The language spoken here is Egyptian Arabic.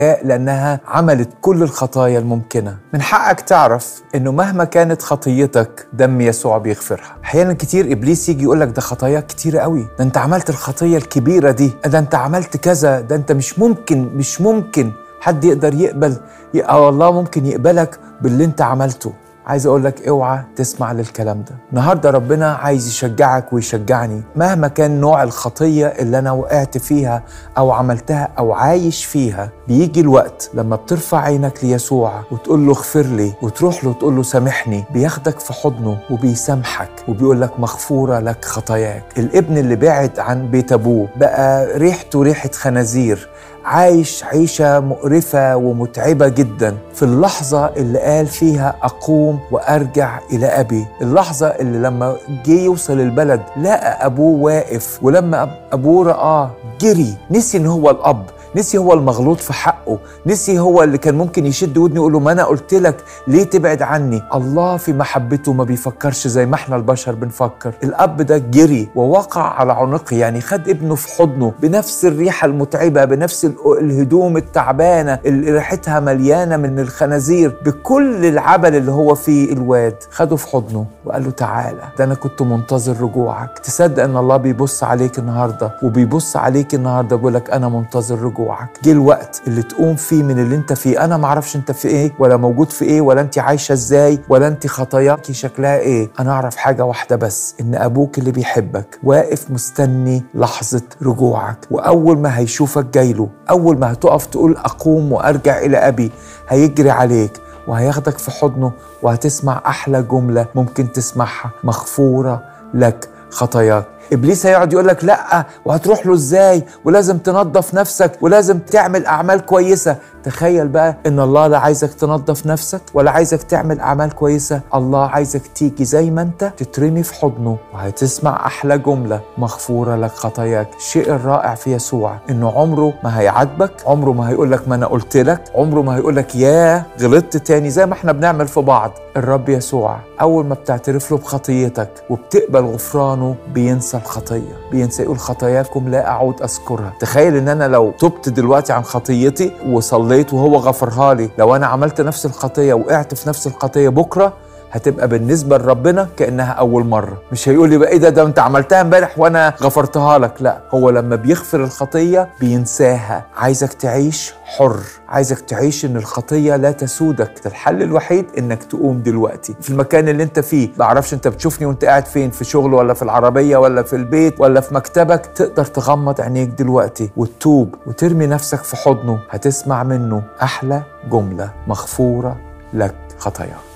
لأنها عملت كل الخطايا الممكنة من حقك تعرف أنه مهما كانت خطيتك دم يسوع بيغفرها أحيانا كتير إبليس يجي يقول لك ده خطاياك كتير قوي ده أنت عملت الخطية الكبيرة دي ده أنت عملت كذا ده أنت مش ممكن مش ممكن حد يقدر يقبل أو الله ممكن يقبلك باللي أنت عملته عايز اقول لك اوعى تسمع للكلام ده النهارده ربنا عايز يشجعك ويشجعني مهما كان نوع الخطيه اللي انا وقعت فيها او عملتها او عايش فيها بيجي الوقت لما بترفع عينك ليسوع وتقول له اغفر لي وتروح له وتقول له سامحني بياخدك في حضنه وبيسامحك وبيقول لك مغفوره لك خطاياك الابن اللي بعد عن بيت ابوه بقى ريحته ريحه خنازير عايش عيشة مقرفة ومتعبة جدا في اللحظة اللي قال فيها أقوم وأرجع إلى أبي اللحظة اللي لما جه يوصل البلد لقى أبوه واقف ولما أبوه رآه جري نسي إن هو الأب نسي هو المغلوط في حقه نسي هو اللي كان ممكن يشد ودني يقول له ما انا قلت لك ليه تبعد عني الله في محبته ما بيفكرش زي ما احنا البشر بنفكر الاب ده جري ووقع على عنقه يعني خد ابنه في حضنه بنفس الريحه المتعبه بنفس الهدوم التعبانه اللي ريحتها مليانه من الخنازير بكل العبل اللي هو فيه الواد خده في حضنه وقال له تعالى ده انا كنت منتظر رجوعك تصدق ان الله بيبص عليك النهارده وبيبص عليك النهارده بيقول لك انا منتظر رجوعك رجوعك جه الوقت اللي تقوم فيه من اللي انت فيه انا معرفش انت في ايه ولا موجود في ايه ولا انت عايشه ازاي ولا انت خطاياكي شكلها ايه انا اعرف حاجه واحده بس ان ابوك اللي بيحبك واقف مستني لحظه رجوعك واول ما هيشوفك جايله اول ما هتقف تقول اقوم وارجع الى ابي هيجري عليك وهياخدك في حضنه وهتسمع احلى جمله ممكن تسمعها مغفوره لك خطاياك ابليس هيقعد يقول لك لا وهتروح له ازاي ولازم تنظف نفسك ولازم تعمل اعمال كويسه تخيل بقى ان الله لا عايزك تنظف نفسك ولا عايزك تعمل اعمال كويسه الله عايزك تيجي زي ما انت تترمي في حضنه وهتسمع احلى جمله مغفوره لك خطاياك الشيء الرائع في يسوع انه عمره ما هيعاتبك عمره ما هيقول لك ما انا قلت لك عمره ما هيقول لك يا غلطت تاني زي ما احنا بنعمل في بعض الرب يسوع اول ما بتعترف له بخطيتك وبتقبل غفرانه بينسى الخطيه بينسى يقول خطاياكم لا اعود اذكرها تخيل ان انا لو تبت دلوقتي عن خطيتي وصليت وهو غفرها لي لو انا عملت نفس الخطيه وقعت في نفس الخطيه بكره هتبقى بالنسبه لربنا كانها اول مره مش هيقول لي بقى ايه ده ده انت عملتها امبارح وانا غفرتها لك لا هو لما بيغفر الخطيه بينساها عايزك تعيش حر عايزك تعيش ان الخطيه لا تسودك الحل الوحيد انك تقوم دلوقتي في المكان اللي انت فيه بعرفش انت بتشوفني وانت قاعد فين في شغل ولا في العربيه ولا في البيت ولا في مكتبك تقدر تغمض عينيك دلوقتي وتتوب وترمي نفسك في حضنه هتسمع منه احلى جمله مغفوره لك خطاياك